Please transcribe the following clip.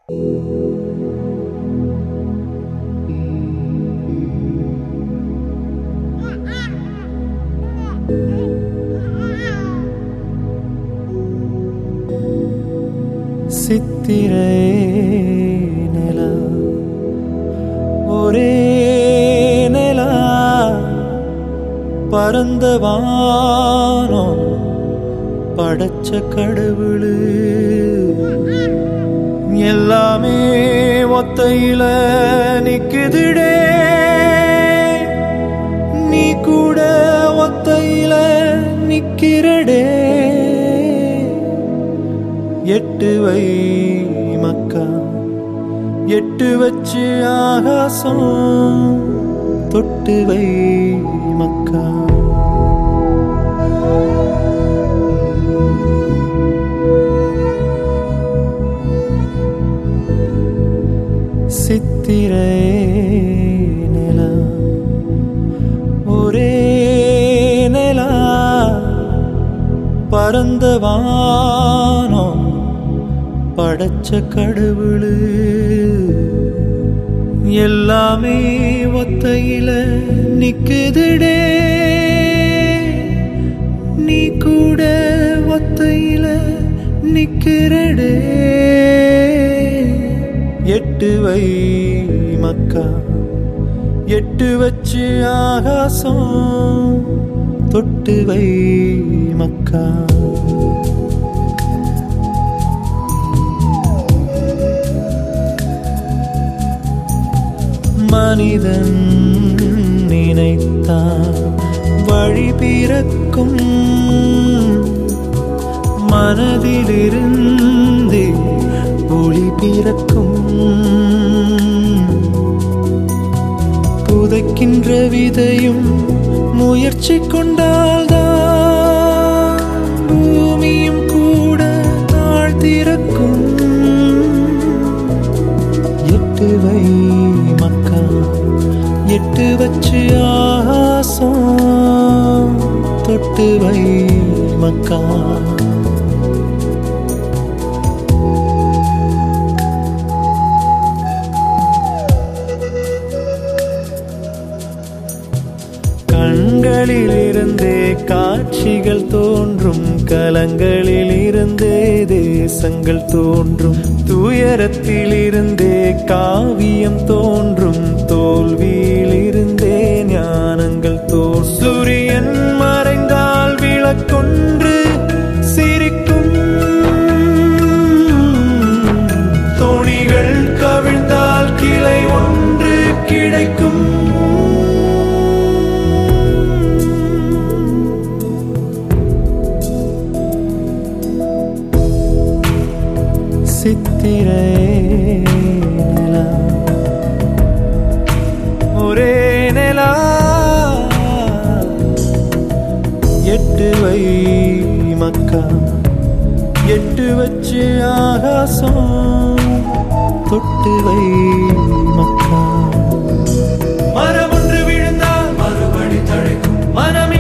சித்திரை நிலா ஒரே நிலா பரந்த வானம் படைச்ச கடவுளு எல்லாமே ஒத்தையில நிக்குதுடே நீ கூட ஒத்தையில நிக்கிறடே எட்டு வை மக்கா எட்டு வச்சு ஆகாசம் தொட்டு வை மக்கா சித்திரை நிலா ஒரே நிலா பரந்த வானம் படைச்ச கடவுளு எல்லாமே ஒத்தையில நிக்குதுடே நீ கூட ஒத்தையில நிக்கிறடே எட்டு வை மக்கா எட்டு வச்சு ஆகாசம் தொட்டு வை மக்கா மனிதன் நினைத்தான் வழி பிறக்கும் மனதிலிருந்தே ஒளி பிறக்கும் புதைக்கின்ற விதையும் முயற்சி கொண்டால்தான் பூமியும் கூட தாழ்த்திறக்கும் எட்டு வை மக்கா எட்டு வச்சு ஆசம் தொட்டு வை மக்கா கண்களில் இருந்தே காட்சிகள் தோன்றும் கலங்களில் இருந்தே தேசங்கள் தோன்றும் துயரத்தில் இருந்தே காவியம் தோன்றும் தோல்வியில் இருந்தே ஞானங்கள் தோன்றும் சூரியன் மறைந்தால் விளக்கொன்று சிரிக்கும் தோணிகள் கவிழ்ந்தால் கிளை ஒன்று கிடைக்கும் சித்திரை நிலா ஒரே நிலா எட்டு வை மக்கா எட்டு வச்சு ஆகாசம் தொட்டு வை மக்கா மரம் ஒன்று விழுந்தால் மறுபடி தழைக்கும் மனம்